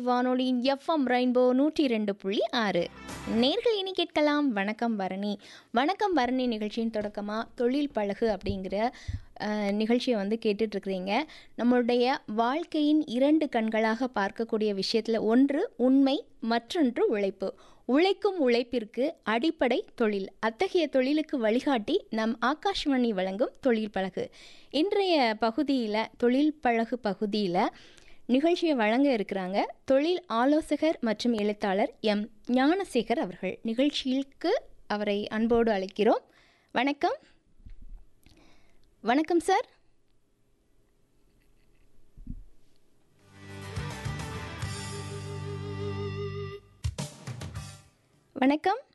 வானொலியின் FM rainbow நூற்றி ரெண்டு புள்ளி ஆறு நேர்கள் இனி கேட்கலாம் வணக்கம் பரணி வணக்கம் பரணி நிகழ்ச்சியின் தொடக்கமாக தொழில் பழகு அப்படிங்கிற அஹ், நிகழ்ச்சியை வந்து கேட்டுட்ருக்கிறீங்க நம்மளுடைய வாழ்க்கையின் இரண்டு கண்களாக பார்க்கக்கூடிய விஷயத்தில் ஒன்று உண்மை மற்றொன்று உழைப்பு உழைக்கும் உழைப்பிற்கு அடிப்படை தொழில் அத்தகைய தொழிலுக்கு வழிகாட்டி நம் ஆகாஷ்வாணி வழங்கும் தொழில் பழகு இன்றைய பகுதியில் தொழில் பழகு பகுதியில் நிகழ்ச்சியை வழங்க இருக்கிறாங்க தொழில் ஆலோசகர் மற்றும் எழுத்தாளர் எம் ஞானசேகர் அவர்கள் நிகழ்ச்சிக்கு அவரை அன்போடு அழைக்கிறோம் வணக்கம் வணக்கம் சார் வணக்கம்